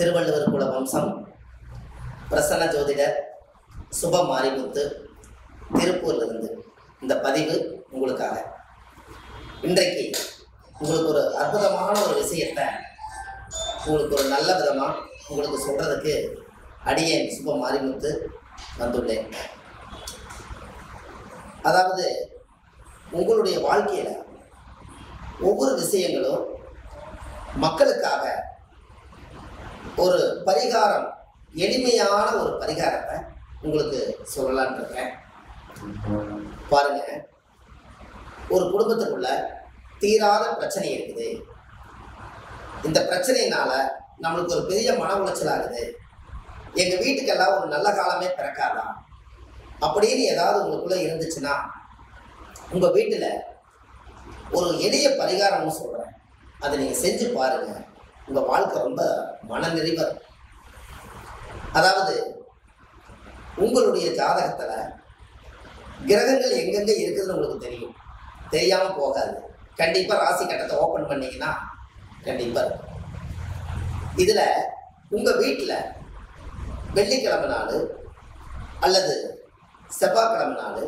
திருவள்ளுவர் குல வம்சம் பிரசன்ன ஜோதிடர் சுப மாரிமுத்து திருப்பூர்லேருந்து இந்த பதிவு உங்களுக்காக இன்றைக்கு உங்களுக்கு ஒரு அற்புதமான ஒரு விஷயத்தை உங்களுக்கு ஒரு நல்ல விதமாக உங்களுக்கு சொல்கிறதுக்கு அடியேன் சுப மாரிமுத்து வந்துள்ளேன் அதாவது உங்களுடைய வாழ்க்கையில் ஒவ்வொரு விஷயங்களும் மக்களுக்காக ஒரு பரிகாரம் எளிமையான ஒரு பரிகாரத்தை உங்களுக்கு சொல்லலான்னு இருக்கேன் பாருங்க ஒரு குடும்பத்துக்குள்ள தீராத பிரச்சனை இருக்குது இந்த பிரச்சனையினால நம்மளுக்கு ஒரு பெரிய மன உளைச்சல் ஆகுது எங்க வீட்டுக்கெல்லாம் ஒரு நல்ல காலமே பிறக்காதா அப்படின்னு ஏதாவது உங்களுக்குள்ள இருந்துச்சுன்னா உங்க வீட்டுல ஒரு எளிய பரிகாரம்னு சொல்றேன் அதை நீங்க செஞ்சு பாருங்க உங்க வாழ்க்கை ரொம்ப மனநிறைவா இருக்கும். அதாவது உங்களுடைய ஜாதகத்துல கிரகங்கள் எங்கெங்க இருக்குதுன்னு உங்களுக்கு தெரியும் தெரியாம போகாது கண்டிப்பா ராசி கட்டத்தை ஓபன் பண்ணீங்கன்னா கண்டிப்பா இருக்கும் இதுல உங்க வீட்டுல வெள்ளிக்கிழமை நாள் அல்லது செவ்வாய்க்கிழமை நாள்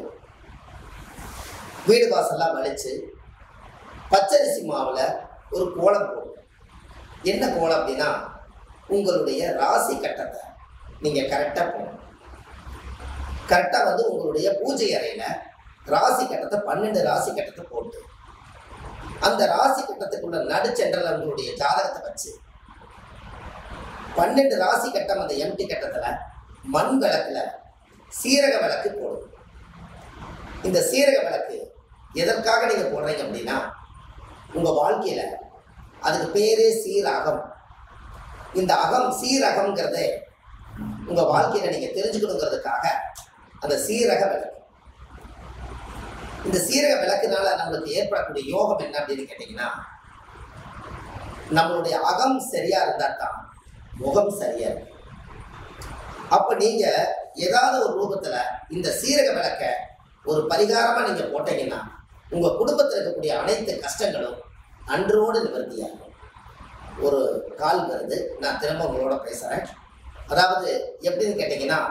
வீடு வாசல்லாம் வலிச்சு பச்சரிசி மாவில் ஒரு கோலம் போடும் என்ன கோலம் அப்படின்னா உங்களுடைய ராசி கட்டத்தை நீங்கள் கரெக்டாக போடணும் கரெக்டாக வந்து உங்களுடைய பூஜை அறையில் ராசி கட்டத்தை பன்னெண்டு ராசி கட்டத்தை போட்டு அந்த ராசி கட்டத்துக்குள்ள நடுச்சென்றல உங்களுடைய ஜாதகத்தை வச்சு பன்னெண்டு ராசி கட்டம் அந்த எம்டி கட்டத்தில் மண் விளக்குல சீரக விளக்கு போடும் இந்த சீரக விளக்கு எதற்காக நீங்க போடுறீங்க அப்படின்னா உங்க வாழ்க்கையில அதுக்கு பேரே சீரகம் இந்த அகம் சீரகம்ங்கிறதே உங்க வாழ்க்கையில நீங்க தெரிஞ்சுக்கணுங்கிறதுக்காக அந்த சீரக விளக்கு இந்த சீரக விளக்குனால நம்மளுக்கு ஏற்படக்கூடிய யோகம் என்ன அப்படின்னு கேட்டீங்கன்னா நம்மளுடைய அகம் சரியா இருந்தா தான் முகம் சரியா இருக்கும் அப்ப நீங்க ஏதாவது ஒரு ரூபத்துல இந்த சீரக விளக்க ஒரு பரிகாரமா நீங்க போட்டீங்கன்னா உங்க குடும்பத்தில் இருக்கக்கூடிய அனைத்து கஷ்டங்களும் அன்றோடு நிவர்த்தியாகும் ஒரு கால் வருது நான் திரும்ப உங்களோட பேசுறேன் அதாவது எப்படின்னு கேட்டீங்கன்னா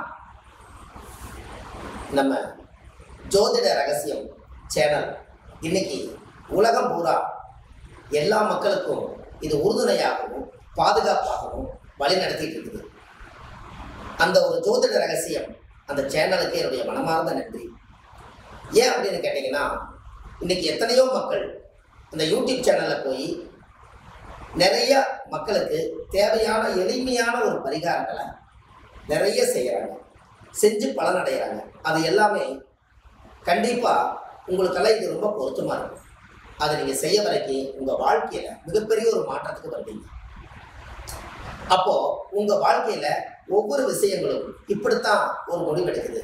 நம்ம ஜோதிட ரகசியம் சேனல் இன்னைக்கு உலகம் பூரா எல்லா மக்களுக்கும் இது உறுதுணையாகவும் பாதுகாப்பாகவும் வழி நடத்திட்டு இருக்குது அந்த ஒரு ஜோதிட ரகசியம் அந்த சேனலுக்கு என்னுடைய மனமார்ந்த நன்றி ஏன் அப்படின்னு கேட்டிங்கன்னா இன்னைக்கு எத்தனையோ மக்கள் அந்த யூடியூப் சேனலில் போய் நிறைய மக்களுக்கு தேவையான எளிமையான ஒரு பரிகாரங்களை நிறைய செய்கிறாங்க செஞ்சு பலனடைகிறாங்க அது எல்லாமே கண்டிப்பாக உங்களுக்கெல்லாம் இது ரொம்ப பொருத்தமாக இருக்கும் அதை நீங்கள் செய்ய வரைக்கும் உங்கள் வாழ்க்கையில் மிகப்பெரிய ஒரு மாற்றத்துக்கு வருவீங்க அப்போ உங்க வாழ்க்கையில ஒவ்வொரு விஷயங்களும் இப்படித்தான் ஒரு முடிவெடுக்குது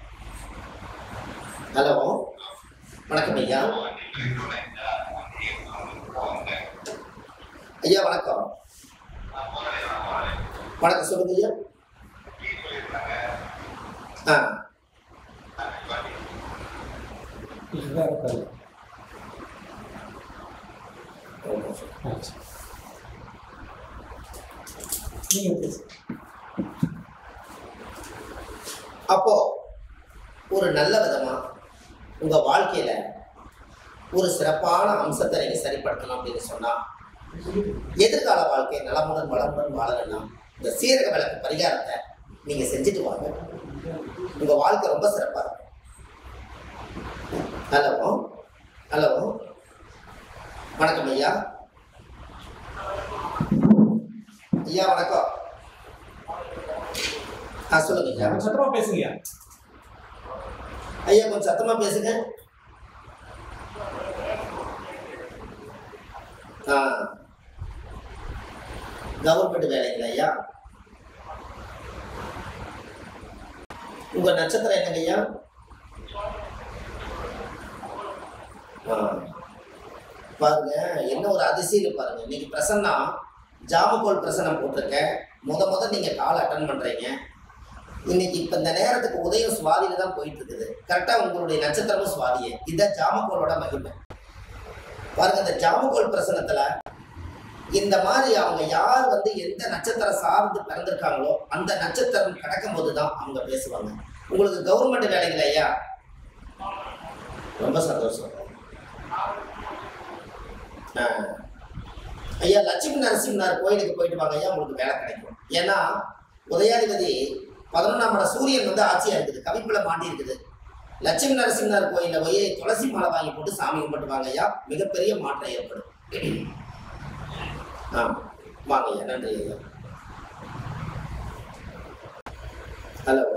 ஹலோ வணக்கம் ஐயா ஐயா வணக்கம் வணக்கம் சொல்லுங்க ஐயா ஆ இதுதான் இருக்காது நீங்க பேசு அப்போ ஒரு நல்ல விதமா உங்க வாழ்க்கையில ஒரு சிறப்பான அம்சத்தை நீங்க சரிப்படுத்தணும் அப்படின்னு சொன்னா எதிர்கால வாழ்க்கை நலமுடன் வளமுடன் வாழணும்னா இந்த சீரக விளக்கு பரிகாரத்தை நீங்க செஞ்சுட்டு வாங்க உங்க வாழ்க்கை ரொம்ப சிறப்பா இருக்கும் ஹலோ ஹலோ வணக்கம் ஐயா ஐயா வணக்கம் ஆ சொல்லுங்க ஐயா கொஞ்சம் சத்தமா பேசுங்க ஐயா கொஞ்சம் சத்தமா பேசுங்க ஆ கவர்மெண்ட் வேலைங்களா ஐயா உங்க நட்சத்திரம் என்னங்க ஐயா ஆ பாருங்க என்ன ஒரு அதிசயம் பாருங்க இன்னைக்கு பிரசன்னா ஜாமக்கோல் பிரசனம் போட்டிருக்கேன் முத முத நீங்க கால் அட்டன் பண்றீங்க இன்னைக்கு இப்ப இந்த நேரத்துக்கு உதயம் சுவாதியில தான் போயிட்டு இருக்குது கரெக்டா உங்களுடைய நட்சத்திரமும் சுவாதியே இதுதான் ஜாமக்கோலோட மகிமை பாருங்க இந்த ஜாமக்கோல் பிரசனத்துல இந்த மாதிரி அவங்க யார் வந்து எந்த நட்சத்திரம் சார்ந்து பிறந்திருக்காங்களோ அந்த நட்சத்திரம் கடக்கும் போது தான் அவங்க பேசுவாங்க உங்களுக்கு கவர்மெண்ட் வேலைகள் ஐயா ரொம்ப சந்தோஷம் ஆ. ஐயா லட்சுமி நரசிம்மனார் கோயிலுக்கு போயிட்டு வாங்க ஐயா உங்களுக்கு வேலை கிடைக்கும் ஏன்னா உதயாதிபதி பதினொன்றாம் இடம் சூரியன் வந்து ஆட்சியா இருக்குது கவிப்புல மாட்டி இருக்குது லட்சுமி நரசிம்மனார் கோயிலில் போய் துளசி மாலை வாங்கி போட்டு சாமி கும்பிட்டு வாங்க ஐயா மிகப்பெரிய மாற்றம் ஏற்படும் ஆ வாங்க ஐயா நன்றி ஐயா ஹலோ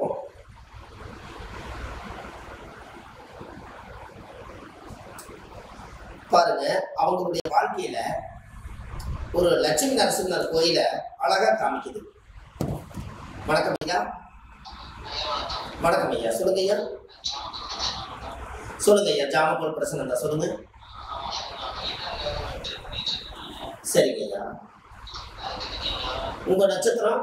பாருங்க அவங்களுடைய வாழ்க்கையில ஒரு லட்சுமி நரசிம்மர் கோயிலை அழகா காமிக்குது வணக்கம் ஐயா வணக்கம் ஐயா சொல்லுங்க ஐயா சொல்லுங்க ஐயா ஜாமக்கோல் பிரசனம் தான் சொல்லுங்க சரிங்க ஐயா உங்க நட்சத்திரம்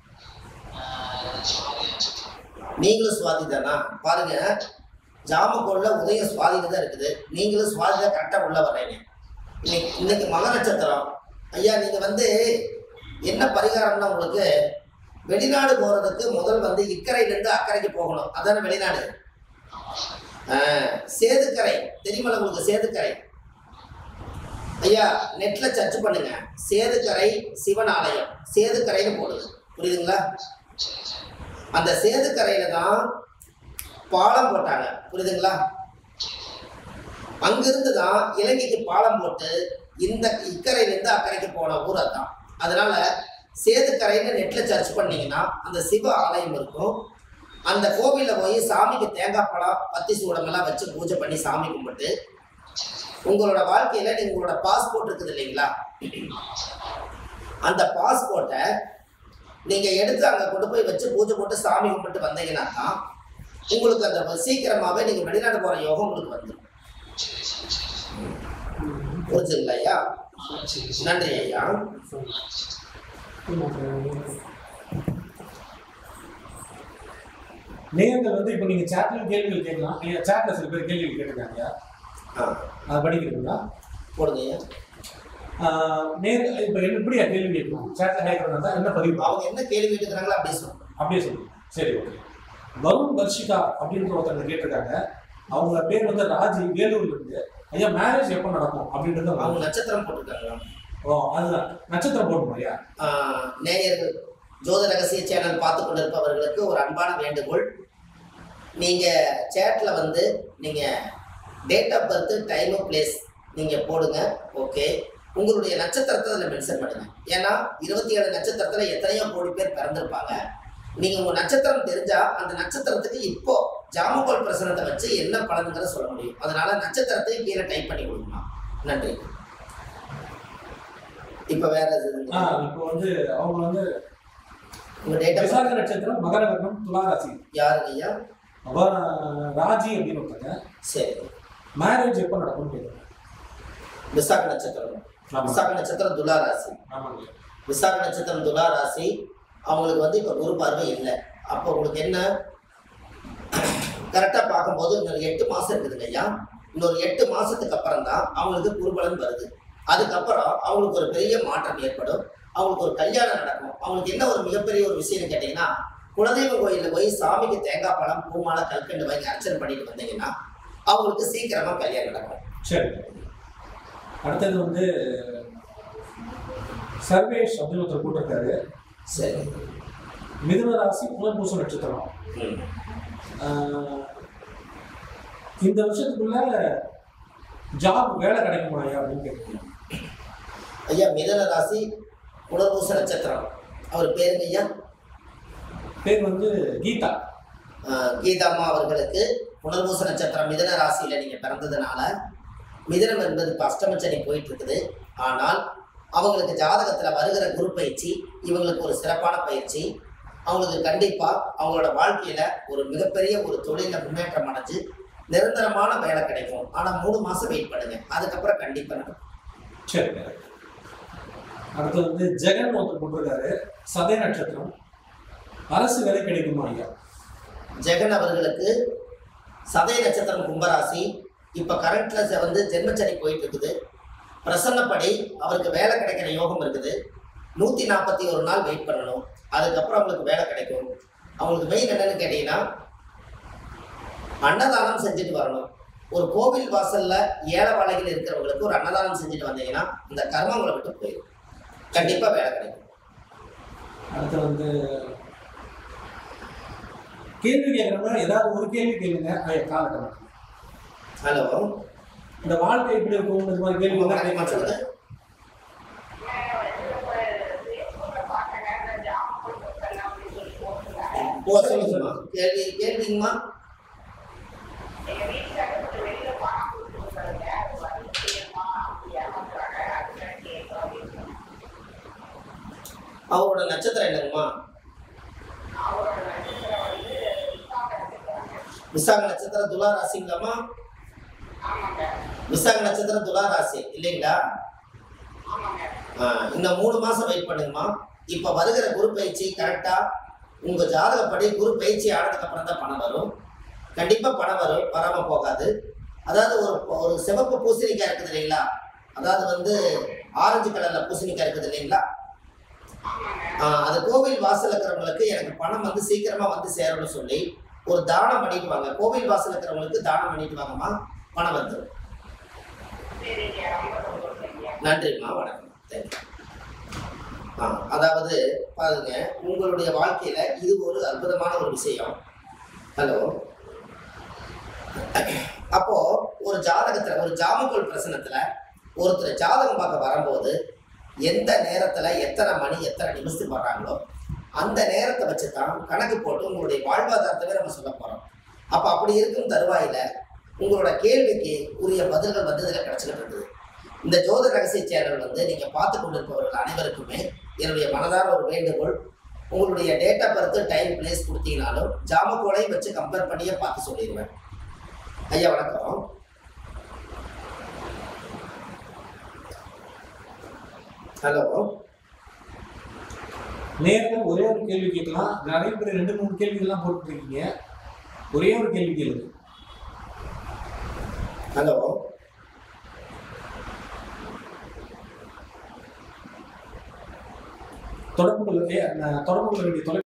நீங்களும் சுவாதி தானா பாருங்க ஜாமக்கோல்ல உதயம் சுவாதியில தான் இருக்குது நீங்களும் சுவாதி தான் கரெக்டாக உள்ள வர்றீங்க இன்னைக்கு இன்னைக்கு மக நட்சத்திரம் ஐயா நீங்க வந்து என்ன பரிகாரம்னா உங்களுக்கு வெளிநாடு போறதுக்கு முதல் வந்து இக்கரையிலேருந்து அக்கறைக்கு போகணும் அதானே வெளிநாடு ஆ, சேதுக்கரை தெரியுமில்ல உங்களுக்கு சேதுக்கரை ஐயா நெட்ல சர்ச் பண்ணுங்க சேதுக்கரை சிவன் ஆலயம் சேதுக்கரைன்னு போடுங்க புரியுதுங்களா அந்த சேதுக்கரையில தான் பாலம் போட்டாங்க புரியுதுங்களா அங்கிருந்து தான் இலங்கைக்கு பாலம் போட்டு இந்த இக்கரையிலேருந்து அக்கறைக்கு போன ஊர் அதான் அதனால சேதுக்கரைன்னு நெட்ல சர்ச் பண்ணீங்கன்னா அந்த சிவ ஆலயம் இருக்கும் அந்த கோவிலில் போய் சாமிக்கு தேங்காய் பழம் பத்தி சூடமெல்லாம் வச்சு பூஜை பண்ணி சாமி கும்பிட்டு உங்களோட வாழ்க்கையில நீங்க உங்களோட பாஸ்போர்ட் இருக்குது இல்லைங்களா அந்த பாஸ்போர்ட்டை நீங்க எடுத்து அங்க கொண்டு போய் வச்சு பூஜை போட்டு சாமி கும்பிட்டு வந்தீங்கன்னா தான் உங்களுக்கு அந்த சீக்கிரமாவே நீங்க வெளிநாடு போற யோகம் உங்களுக்கு வந்துடும் புரிஞ்சுங்களா ஐயா நன்றி ஐயா நேயர்கள் வந்து இப்போ நீங்க சேட்ல கேள்விகள் கேட்கலாம் நீங்க சேட்ல சில பேர் கேள்விகள் கேட்டிருக்காங்க ஆ அதை படிக்கிறீங்களா போடுங்க ஐயா ஆஹ் நேர் இப்போ என்ன எப்படியா கேள்வி கேட்கணும் சேட்ல கேட்கறதா என்ன பதிவு அவங்க என்ன கேள்வி கேட்டுக்கிறாங்களோ அப்படியே சொல்லுங்க அப்படியே சொல்லுங்க சரி ஓகே வருண் தர்ஷிகா அப்படின்ற ஒருத்தங்க கேட்டிருக்காங்க அவங்க பேர் வந்து ராஜி வேலூர்ல இருந்து ஐயா மேரேஜ் எப்போ நடக்கும் அப்படின்றது அவங்க அவங்க நட்சத்திரம் போட்டிருக்காங்க ஓ அதுதான் நட்சத்திரம் போடணும் ஐயா ஆஹ் நேயர்கள் ஜோத ரகசிய சேனல் பார்த்து கொண்டிருப்பவர்களுக்கு ஒரு அன்பான வேண்டுகோள் நீங்க சேட்ல வந்து நீங்க date of birth time place நீங்க போடுங்க ஓகே உங்களுடைய நட்சத்திரத்தை அதில் மென்ஷன் பண்ணுங்க ஏன்னா இருபத்தி ஏழு நட்சத்திரத்துல எத்தனையோ கோடி பேர் பிறந்திருப்பாங்க நீங்க உங்க நட்சத்திரம் தெரிஞ்சா அந்த நட்சத்திரத்துக்கு இப்போ ஜாமகோல் பிரசனத்தை வச்சு என்ன பலனுங்கிறத சொல்ல முடியும் அதனால நட்சத்திரத்தை கீழே டைப் பண்ணி கொடுக்கணும் நன்றி இப்ப வேற எதுவும் ஆ இப்போ வந்து அவங்க வந்து உங்க டேட் ஆஃப் விசாக நட்சத்திரம் மகர லக்னம் துலா ராசி யாருங்க ஐயா அவ ராஜி அப்படின்னு ஒருத்தங்க சரி மேரேஜ் எப்போ நடக்கும்னு கேட்குறாங்க விசாக நட்சத்திரம் ஆமா. விசாக நட்சத்திரம் துலா ராசி ஆமாங்க விசாக நட்சத்திரம் துலா ராசி அவங்களுக்கு வந்து இப்போ குரு பார்வை இல்லை அப்போ உங்களுக்கு என்ன கரெக்டாக பார்க்கும்போது இன்னொரு எட்டு மாதம் இருக்குதுங்க ஐயா இன்னொரு எட்டு மாதத்துக்கு அப்புறம் தான் அவங்களுக்கு குருபலன் வருது அதுக்கப்புறம் அவங்களுக்கு ஒரு பெரிய மாற்றம் ஏற்படும் அவங்களுக்கு ஒரு கல்யாணம் நடக்கும் அவங்களுக்கு என்ன ஒரு மிகப்பெரிய ஒரு விஷயம் கேட்டிங்கன்னா குலதெய்வ கோயிலில் போய் சாமிக்கு தேங்காய் பழம் பூமாலை கல்கண்டு வாங்கி அர்ச்சனை பண்ணிட்டு வந்தீங்கன்னா அவங்களுக்கு சீக்கிரமாக கல்யாணம் நடக்கும் சரி அடுத்தது வந்து சர்வேஷ் அப்படின்னு ஒருத்தர் போட்டிருக்காரு சரி மிதுன ராசி புனர்பூச நட்சத்திரம் ம் ஆஹ் இந்த வருஷத்துக்குள்ள ஜாப் வேலை கிடைக்குமா ஐயா அப்படின்னு கேட்குறேன் ஐயா மிதன ராசி புனர்பூச நட்சத்திரம் அவர் பேருங்க ஐயா பேர் வந்து கீதா ஆஹ் கீதாம்மா அவர்களுக்கு புனர்பூச நட்சத்திரம் மிதன ராசியில நீங்க பிறந்ததுனால மிதனம் என்பது இப்போ அஷ்டமச்சனி போயிட்டு இருக்குது ஆனால் அவங்களுக்கு ஜாதகத்துல வருகிற குரு பயிற்சி இவங்களுக்கு ஒரு சிறப்பான பயிற்சி அவங்களுக்கு கண்டிப்பா அவங்களோட வாழ்க்கையில ஒரு மிகப்பெரிய ஒரு தொழில முன்னேற்றம் அடைஞ்சு நிரந்தரமான வேலை கிடைக்கும் ஆனா மூணு மாசம் வெயிட் பண்ணுங்க அதுக்கப்புறம் கண்டிப்பா நடக்கும் சரி அடுத்து வந்து ஜெகன் ஒருத்தர் போட்டிருக்காரு சதய நட்சத்திரம் அரசு வேலை கிடைக்குமா ஐயா ஜெகன் அவர்களுக்கு சதய நட்சத்திரம் கும்பராசி இப்போ கரண்ட்ல வந்து ஜென்மச்சனி போயிட்டு இருக்குது பிரசன்னப்படி அவருக்கு வேலை கிடைக்கிற யோகம் இருக்குது நூற்றி நாற்பத்தி ஒரு நாள் வெயிட் பண்ணணும் அதுக்கப்புறம் அவங்களுக்கு வேலை கிடைக்கும் அவங்களுக்கு மெயின் என்னன்னு கேட்டீங்கன்னா அன்னதானம் செஞ்சுட்டு வரணும் ஒரு கோவில் வாசல்ல ஏழவாழைகள் இருக்கிறவங்களுக்கு ஒரு அன்னதானம் செஞ்சுட்டு வந்தீங்கன்னா இந்த கர்மங்களை விட்டு போயிடும் கண்டிப்பா வேலை கிடைக்கும் அடுத்து வந்து கேள்வி கேட்கறவங்க ஏதாவது ஒரு கேள்வி கேளுங்க ஐயா காலக்கணும் ஹலோ இந்த வாழ்க்கை எப்படி இருக்கும் இந்த மாதிரி கேள்வி எல்லாம் கேட்க சொல்லுங்க ஓ சொல்லுங்கம்மா கேள்வி கேள்விங்கம்மா அவரோட நட்சத்திரம் என்னங்கம்மா விசாக நட்சத்திரம் துலா ராசிங்களாம்மா விசாக நட்சத்திரம் துலா ராசி இல்லைங்களா ஆ, இன்னும் மூணு மாசம் வெயிட் பண்ணுங்கம்மா இப்ப வருகிற குரு பயிற்சி கரெக்டா உங்க ஜாதகப்படி குரு பயிற்சி ஆனதுக்கு அப்புறம் தான் பணம் வரும் கண்டிப்பா பணம் வரும் வராம போகாது அதாவது ஒரு ஒரு சிவப்பு பூசணிக்காய் இருக்குது இல்லைங்களா அதாவது வந்து ஆரஞ்சு கலர்ல பூசணிக்காய் இருக்குது இல்லைங்களா ஆ, அது கோவில் வாசல் இருக்கிறவங்களுக்கு எனக்கு பணம் வந்து சீக்கிரமா வந்து சேரணும்னு சொல்லி ஒரு தானம் பண்ணிட்டு வாங்க கோவில் வாசல் இருக்கிறவங்களுக்கு தானம் பண்ணிட்டு வாங்கம்மா பணம் வந்துடும் நன்றிம்மா வணக்கம் தேங்க்யூ ஆ அதாவது பாருங்க உங்களுடைய வாழ்க்கையில இது ஒரு அற்புதமான ஒரு விஷயம் ஹலோ அப்போ ஒரு ஜாதகத்துல ஒரு ஜாமக்கோல் பிரசனத்துல ஒருத்தர் ஜாதகம் பார்க்க வரும்போது எந்த நேரத்துல எத்தனை மணி எத்தனை நிமிஷத்துக்கு வர்றாங்களோ அந்த நேரத்தை வச்சு தான் கணக்கு போட்டு உங்களுடைய வாழ்வாதாரத்தவே நம்ம சொல்ல போறோம் அப்ப அப்படி இருக்கும் தருவாயில உங்களோட கேள்விக்கு உரிய பதில்கள் வந்து இதுல கிடைச்சிக்கிட்டு இருக்குது இந்த ஜோத ரகசிய சேனல் வந்து நீங்க பார்த்து கொண்டிருப்பவர்கள் அனைவருக்குமே என்னுடைய மனதார ஒரு வேண்டுகோள் உங்களுடைய date of birth time place கொடுத்தீங்கனாலும் ஜாமக்கோலையும் வச்சு கம்பேர் பண்ணியே பார்த்து சொல்லிடுவேன் ஐயா வணக்கம் ஹலோ நேரத்தில் ஒரே ஒரு கேள்வி கேட்கலாம் நிறைய பேர் ரெண்டு மூணு கேள்விகள்லாம் போட்டுருக்கீங்க ஒரே ஒரு கேள்வி கேளுங்க ஹலோ தொடர்பு கொள்ள ஏ, நான் தொடர்பு கொள்ள வேண்டிய தொலை